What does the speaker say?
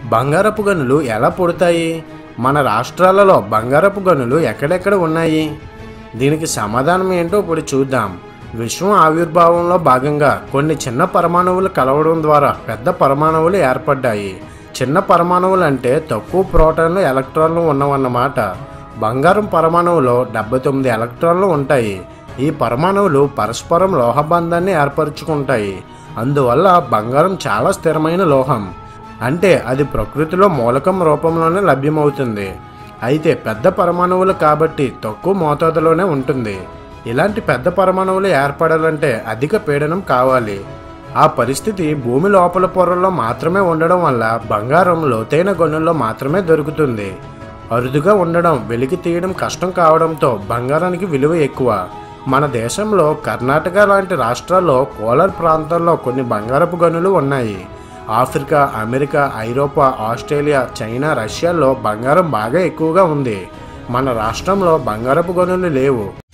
బంగారపు గనులు ఎలా పుడతాయి మన రాష్ట్రాలలో బంగారపు గనులు ఎక్కడెక్కడ ఉన్నాయి దీనికి సమాధానం ఏంటో ఇప్పుడు చూద్దాం విశ్వం ఆవిర్భావంలో భాగంగా కొన్ని చిన్న పరమాణువులు కలవడం ద్వారా పెద్ద పరమాణువులు ఏర్పడ్డాయి చిన్న పరమాణువులు అంటే తక్కువ ప్రోటాన్లు ఎలక్ట్రాన్లు ఉన్నవన్నమాట బంగారం పరమాణువులో డెబ్బై తొమ్మిది ఎలక్ట్రాన్లు ఉంటాయి ఈ పరమాణువులు పరస్పరం లోహబంధాన్ని ఏర్పరచుకుంటాయి అందువల్ల బంగారం చాలా స్థిరమైన లోహం అంటే అది ప్రకృతిలో మూలకం రూపంలోనే లభ్యమవుతుంది అయితే పెద్ద పరమాణువులు కాబట్టి తక్కువ మోతాదులోనే ఉంటుంది ఇలాంటి పెద్ద పరమాణువులు ఏర్పడాలంటే అధిక పీడనం కావాలి ఆ పరిస్థితి భూమి లోపల పొరల్లో మాత్రమే ఉండడం వల్ల బంగారం లోతైన గనుల్లో మాత్రమే దొరుకుతుంది అరుదుగా ఉండడం వెలికి తీయడం కష్టం కావడంతో బంగారానికి విలువ ఎక్కువ మన దేశంలో కర్ణాటక లాంటి రాష్ట్రాల్లో కోలార్ ప్రాంతాల్లో కొన్ని బంగారపు గనులు ఉన్నాయి ఆఫ్రికా అమెరికా ఐరోపా ఆస్ట్రేలియా చైనా రష్యాల్లో బంగారం బాగా ఎక్కువగా ఉంది మన రాష్ట్రంలో బంగారపు గనులు లేవు